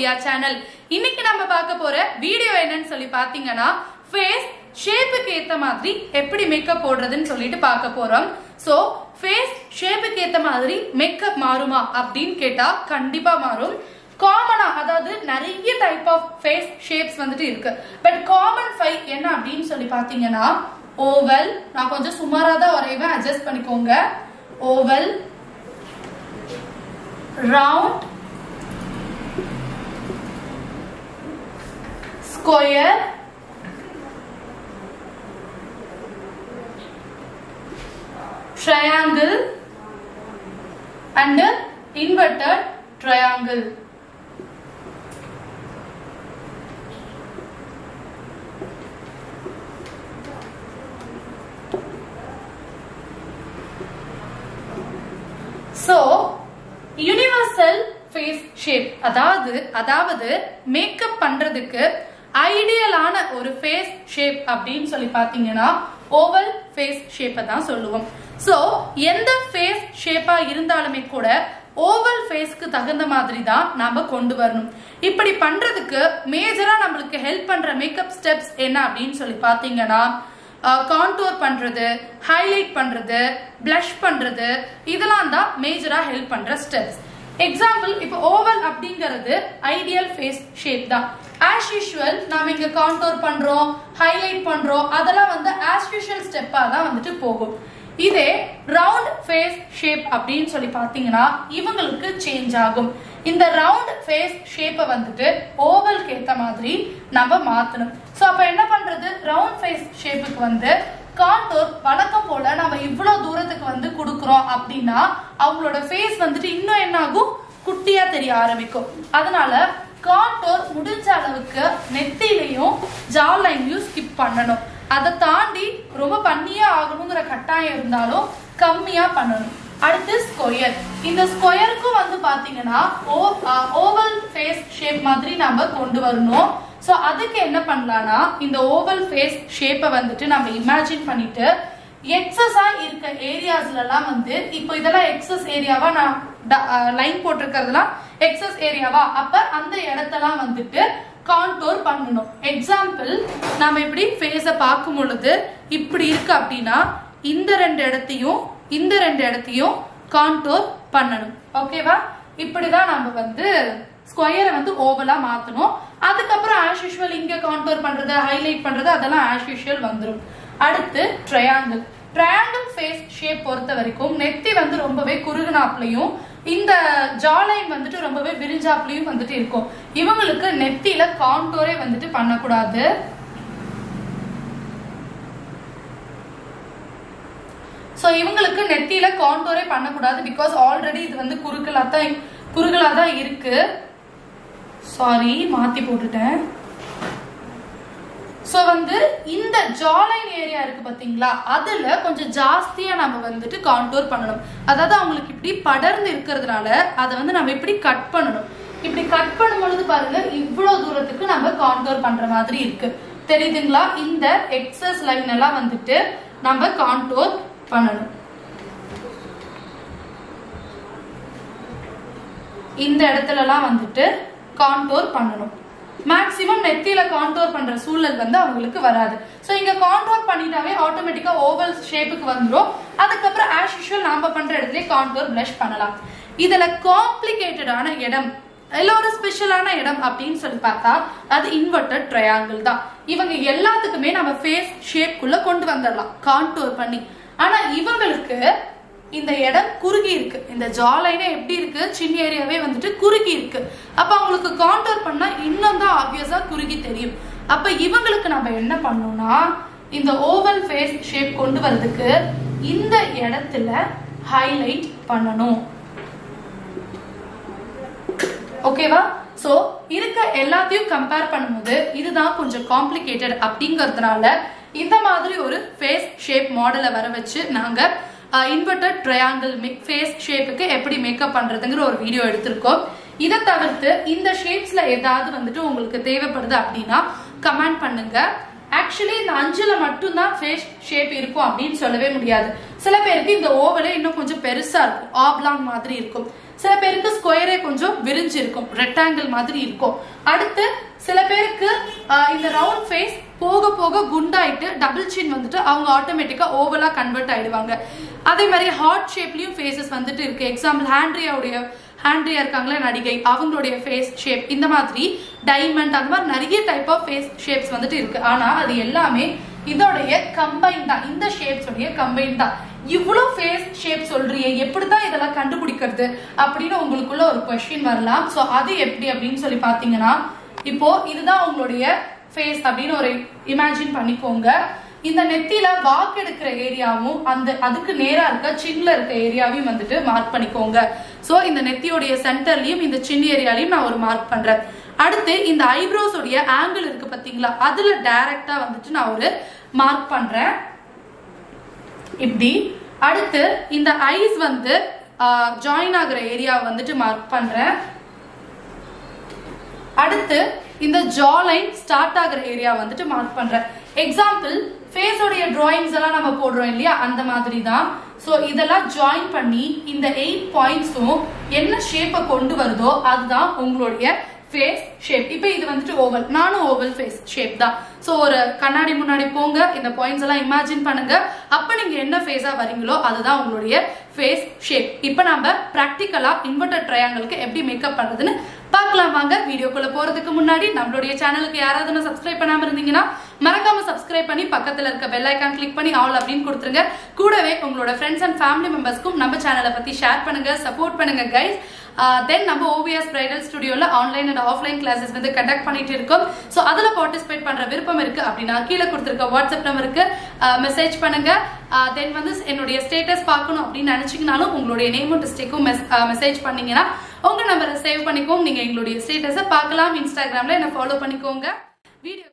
Sonia channel இன்னைக்கு நம்ம பார்க்க போற வீடியோ என்னன்னு சொல்லி பாத்தீங்கன்னா ஃபேஸ் ஷேப்புக்கு ஏத்த மாதிரி எப்படி மேக்கப் போடுறதுன்னு சொல்லிட்டு பார்க்க போறோம் சோ ஃபேஸ் ஷேப்புக்கு ஏத்த மாதிரி மேக்கப் மாறுமா அப்படின்னு கேட்டா கண்டிப்பா மாறும் காமனா அதாவது நிறைய டைப் ஆஃப் ஃபேஸ் ஷேப்ஸ் வந்துட்டு இருக்கு பட் காமன் ஃபைவ் என்ன அப்படின்னு சொல்லி பாத்தீங்கன்னா ஓவல் நான் கொஞ்சம் சுமாரா தான் வரைவேன் அட்ஜஸ்ட் பண்ணிக்கோங்க oval round square triangle and inverted triangle so universal face shape அதாவது அதாவது மேக்கப் பண்றதுக்கு ஐடியலான ஒரு ஃபேஸ் ஷேப் அப்படின்னு சொல்லி பாத்தீங்கன்னா ஓவல் ஃபேஸ் ஷேப்பை தான் சொல்லுவோம் சோ எந்த ஃபேஸ் ஷேப்பா இருந்தாலுமே கூட ஓவல் ஃபேஸ்க்கு தகுந்த மாதிரி தான் நாம கொண்டு வரணும் இப்படி பண்றதுக்கு மேஜரா நம்மளுக்கு ஹெல்ப் பண்ற மேக்கப் ஸ்டெப்ஸ் என்ன அப்படின்னு சொல்லி பாத்தீங்கன்னா கான்டோர் பண்றது ஹைலைட் பண்றது பிளஷ் பண்றது இதெல்லாம் தான் மேஜரா ஹெல்ப் பண்ற ஸ்டெப்ஸ் எக்ஸாம்பிள் இப்போ ஓவல் அப்படிங்கிறது ஐடியல் ஃபேஸ் ஷேப் தான் ஆஸ் யூஷுவல் நாம இங்க கான்டோர் பண்றோம் ஹைலைட் பண்றோம் அதெல்லாம் வந்து ஆஸ் யூஷுவல் ஸ்டெப்பா தான் வந்துட்டு போகும் இதே ரவுண்ட் ஃபேஸ் ஷேப் அப்படின்னு சொல்லி பாத்தீங்கன்னா இவங்களுக்கு சேஞ்ச் ஆகும் இந்த ரவுண்ட் ஃபேஸ் ஷேப்பை வந்துட்டு ஓவல்க்கு ஏத்த மாதிரி நம்ம மாத்தணும் சோ அப்ப என்ன பண்றது ரவுண்ட் ஃபேஸ் ஷேப்புக்கு வந்து கான்டோர் வழக்கம் போல நம்ம இவ்வளவு தூரத்துக்கு வந்து கொடுக்குறோம் அப்படின்னா அவங்களோட ஃபேஸ் வந்துட்டு இன்னும் என்ன ஆகும் குட்டியா தெரிய ஆரம்பிக்கும் அதனால கான்டோர் முடிஞ்ச அளவுக்கு நெத்திலையும் ஜா லைன்லயும் ஸ்கிப் பண்ணணும் அதை தாண்டி ரொம்ப பண்ணியே ஆகணுங்கிற கட்டாயம் இருந்தாலும் கம்மியா பண்ணணும் அடுத்து ஸ்கொயர் இந்த ஸ்கொயருக்கும் வந்து பாத்தீங்கன்னா ஓவல் ஃபேஸ் ஷேப் மாதிரி நம்ம கொண்டு வரணும் ஸோ அதுக்கு என்ன பண்ணலாம்னா இந்த ஓவல் ஃபேஸ் ஷேப்பை வந்துட்டு நம்ம இமேஜின் பண்ணிட்டு எக்ஸஸா இருக்க ஏரியாஸ்ல எல்லாம் வந்து இப்போ இதெல்லாம் எக்ஸஸ் ஏரியாவா நான் லைன் போட்டிருக்கிறதுலாம் எக்ஸஸ் ஏரியாவா அப்ப அந்த இடத்தெல்லாம் வந்துட்டு கான்டோர் பண்ணணும் எக்ஸாம்பிள் நம்ம இப்படி ஃபேஸை பார்க்கும் பொழுது இப்படி இருக்கு அப்படின்னா இந்த ரெண்டு இடத்தையும் இந்த ரெண்டு இடத்தையும் கான்டோர் பண்ணணும் ஓகேவா இப்படிதான் நம்ம வந்து ஸ்கொயரை வந்து ஓவலா மாத்தணும் அதுக்கப்புறம் ஆஸ் யூஷுவல் இங்க கான்டோர் பண்றது ஹைலைட் பண்றது அதெல்லாம் ஆஸ் யூஷுவல் வந்துடும் அடுத்து ட்ரையாங்கிள் ட்ரையாங்கிள் ஃபேஸ் ஷேப் பொறுத்த வரைக்கும் நெத்தி வந்து ரொம்பவே குறுகுனாப்லையும் இந்த ஜாலைன் வந்துட்டு ரொம்பவே விரிஞ்சாப்லையும் வந்துட்டு இருக்கும் இவங்களுக்கு நெத்தியில கான்டோரே வந்துட்டு பண்ணக்கூடாது ஸோ இவங்களுக்கு நெத்தியில கான்டோரே பண்ணக்கூடாது பிகாஸ் ஆல்ரெடி இது வந்து குறுக்கலா தான் குறுகலா தான் இருக்கு சாரி மாத்தி போட்டுட்டேன் ஸோ வந்து இந்த ஜாலைன் ஏரியா இருக்கு பாத்தீங்களா அதுல கொஞ்சம் ஜாஸ்தியா நம்ம வந்துட்டு கான்டோர் பண்ணணும் அதாவது அவங்களுக்கு இப்படி படர்ந்து இருக்கிறதுனால அதை வந்து நம்ம இப்படி கட் பண்ணணும் இப்படி கட் பண்ணும் பொழுது பாருங்க இவ்வளவு தூரத்துக்கு நம்ம கான்டோர் பண்ற மாதிரி இருக்கு தெரியுதுங்களா இந்த எக்ஸஸ் லைன் எல்லாம் வந்துட்டு நம்ம கான்டோர் பண்ணணும் இந்த இடத்துலலாம் வந்துட்டு கான்டோர் பண்ணணும் மேக்சிமம் நெத்தியில கான்டோர் பண்ற சூழல் வந்து அவங்களுக்கு வராது ஸோ இங்க கான்டோர் பண்ணிட்டாவே ஆட்டோமேட்டிக்கா ஓவல் ஷேப்புக்கு வந்துடும் அதுக்கப்புறம் ஆஸ் யூஷுவல் நாம பண்ற இடத்துல கான்டோர் பிளஷ் பண்ணலாம் இதுல காம்ப்ளிகேட்டடான இடம் இல்ல ஒரு ஸ்பெஷலான இடம் அப்படின்னு சொல்லி பார்த்தா அது இன்வெர்டட் ட்ரையாங்கிள் தான் இவங்க எல்லாத்துக்குமே நம்ம ஃபேஸ் ஷேப்குள்ள கொண்டு வந்துடலாம் கான்டோர் பண்ணி ஆனா இவங்களுக்கு இந்த இடம் குறுகி இருக்கு இந்த ஜாலைனே எப்படி இருக்கு சின்ன ஏரியாவே வந்துட்டு குறுகி இருக்கு அப்ப அவங்களுக்கு கான்டோர் பண்ணா இன்னும் தான் ஆப்வியஸா குறுகி தெரியும் அப்ப இவங்களுக்கு நம்ம என்ன பண்ணோம்னா இந்த ஓவல் ஃபேஸ் ஷேப் கொண்டு வரதுக்கு இந்த இடத்துல ஹைலைட் பண்ணணும் ஓகேவா சோ இருக்க எல்லாத்தையும் கம்பேர் பண்ணும்போது இதுதான் கொஞ்சம் காம்ப்ளிகேட்டட் அப்படிங்கறதுனால இந்த மாதிரி ஒரு ஃபேஸ் ஷேப் மாடலை வர வச்சு நாங்க இன்வெர்டட் ட்ரையாங்கிள் ஃபேஸ் ஷேப்புக்கு எப்படி மேக்கப் பண்றதுங்கிற ஒரு வீடியோ எடுத்திருக்கோம் இதை தவிர்த்து இந்த ஷேப்ஸ்ல ஏதாவது வந்துட்டு உங்களுக்கு தேவைப்படுது அப்படின்னா கமெண்ட் பண்ணுங்க ஆக்சுவலி இந்த அஞ்சுல மட்டும்தான் ஃபேஸ் ஷேப் இருக்கும் அப்படின்னு சொல்லவே முடியாது சில பேருக்கு இந்த ஓவலே இன்னும் கொஞ்சம் பெருசா இருக்கும் ஆப்லாங் மாதிரி இருக்கும் சில பேருக்கு ஸ்கொயரே கொஞ்சம் விரிஞ்சு இருக்கும் ரெக்டாங்கிள் மாதிரி இருக்கும் அடுத்து சில பேருக்கு ஆஹ், இந்த ரவுண்ட் ஃபேஸ் போக போக குண்டாயிட்டு டபுள் சின் வந்துட்டு அவங்க ஆட்டோமேட்டிக்கா ஓவலா கன்வெர்ட் ஆயிடுவாங்க அதே மாதிரி ஹார்ட் ஷேப்லயும் ஃபேஸஸ் வந்துட்டு இருக்கு எக்ஸாம்பிள் ஹேண்ட்ரியாவுடைய ஹேண்ட்ரியா இருக்காங்களே நடிகை அவங்களுடைய ஃபேஸ் ஷேப் இந்த மாதிரி டைமண்ட் அந்த மாதிரி நிறைய டைப் ஆஃப் ஃபேஸ் ஷேப்ஸ் வந்துட்டு இருக்கு ஆனா அது எல்லாமே இதோடைய கம்பைன் தான் இந்த ஷேப்ஸ் உடைய கம்பைன் தான் இவ்வளவு ஃபேஸ் ஷேப் சொல்றியே எப்படிதான் இதெல்லாம் கண்டுபிடிக்கிறது அப்படின்னு உங்களுக்குள்ள ஒரு கொஸ்டின் வரலாம் சோ அது எப்படி அப்படின்னு சொல்லி பாத்தீங்கன்னா இப்போ இதுதான் உங்களுடைய ஃபேஸ் அப்படின்னு ஒரு இமேஜின் பண்ணிக்கோங்க இந்த நெத்தியில வாக்கு எடுக்கிற ஏரியாவும் அந்த அதுக்கு நேரா இருக்க சின்ல இருக்க ஏரியாவையும் வந்துட்டு மார்க் பண்ணிக்கோங்க சோ இந்த நெத்தியோடைய சென்டர்லயும் இந்த சின் ஏரியாலையும் நான் ஒரு மார்க் பண்றேன் அடுத்து இந்த ஐப்ரோஸ் உடைய ஆங்கிள் இருக்கு பாத்தீங்களா அதுல டைரக்டா வந்துட்டு நான் ஒரு மார்க் பண்றேன் இப்படி அடுத்து இந்த ஐஸ் வந்து ஜாயின் ஆகுற ஏரியா வந்துட்டு மார்க் பண்றேன் அடுத்து இந்த ஜா லைன் ஸ்டார்ட் ஆகுற ஏரியா வந்துட்டு மார்க் பண்றேன் எக்ஸாம்பிள் ஃபேஸோடைய டிராயிங்ஸ் எல்லாம் நம்ம போடுறோம் இல்லையா அந்த மாதிரி தான் ஸோ இதெல்லாம் ஜாயின் பண்ணி இந்த எயிட் பாயிண்ட்ஸும் என்ன ஷேப்பை கொண்டு வருதோ அதுதான் உங்களுடைய ஃபேஸ் ஷேப் இப்போ இது வந்துட்டு ஓவல் நானும் ஓவல் ஃபேஸ் ஷேப் தான் ஸோ ஒரு கண்ணாடி முன்னாடி போங்க இந்த பாயிண்ட்ஸ் எல்லாம் இமேஜின் பண்ணுங்க அப்ப நீங்க என்ன ஃபேஸா வரீங்களோ அதுதான் உங்களுடைய ஃபேஸ் ஷேப் இப்போ நம்ம ப்ராக்டிக்கலா இன்வெர்டர் ட்ரையாங்கிளுக்கு எப்படி மேக்கப் பண்றதுன்னு பார்க்கலாம் வாங்க வீடியோக்குள்ள போறதுக்கு முன்னாடி நம்மளுடைய சேனலுக்கு யாராவது சப்ஸ்கிரைப் பண்ணாம இருந்தீங்கன்னா மறக்காம சப்ஸ்கிரைப் பண்ணி பக்கத்துல இருக்க பெல் ஐக்கான் கிளிக் பண்ணி ஆல் அப்படின்னு கொடுத்துருங்க கூடவே உங்களோட ஃப்ரெண்ட்ஸ் அண்ட் ஃபேமிலி மெம்பர்ஸ்க்கும் நம்ம சேனலை பத்தி ஷேர் பண்ணுங்க சப்போர்ட் பண்ணுங்க கைஸ் தென் நம்ம ஓவிஎஸ் பிரைடல் ஸ்டுடியோல ஆன்லைன் அண்ட் ஆஃப்லைன் கிளாஸஸ் வந்து கண்டக்ட் பண்ணிட்டு இருக்கோம் ஸோ அதுல பார்ட்டிசிபேட் பண்ற விருப்பம் இருக்கு அப்படின்னா கீழே கொடுத்துருக்க வாட்ஸ்அப் நம்பருக்கு மெசேஜ் பண்ணுங்க தென் வந்து என்னுடைய ஸ்டேட்டஸ் பார்க்கணும் அப்படின்னு நினைச்சீங்கனாலும் உங்களுடைய நேமும் டிஸ்ட்ரிக்கும் மெசேஜ் பண்ணீங்கன்னா உங்க நம்பரை சேவ் பண்ணிக்கோங்க நீங்க எங்களுடைய ஸ்டேட்டஸை பார்க்கலாம் இன்ஸ்டாகிராம்ல என்ன ஃபாலோ பண்ணிக்கோங்க வீடியோ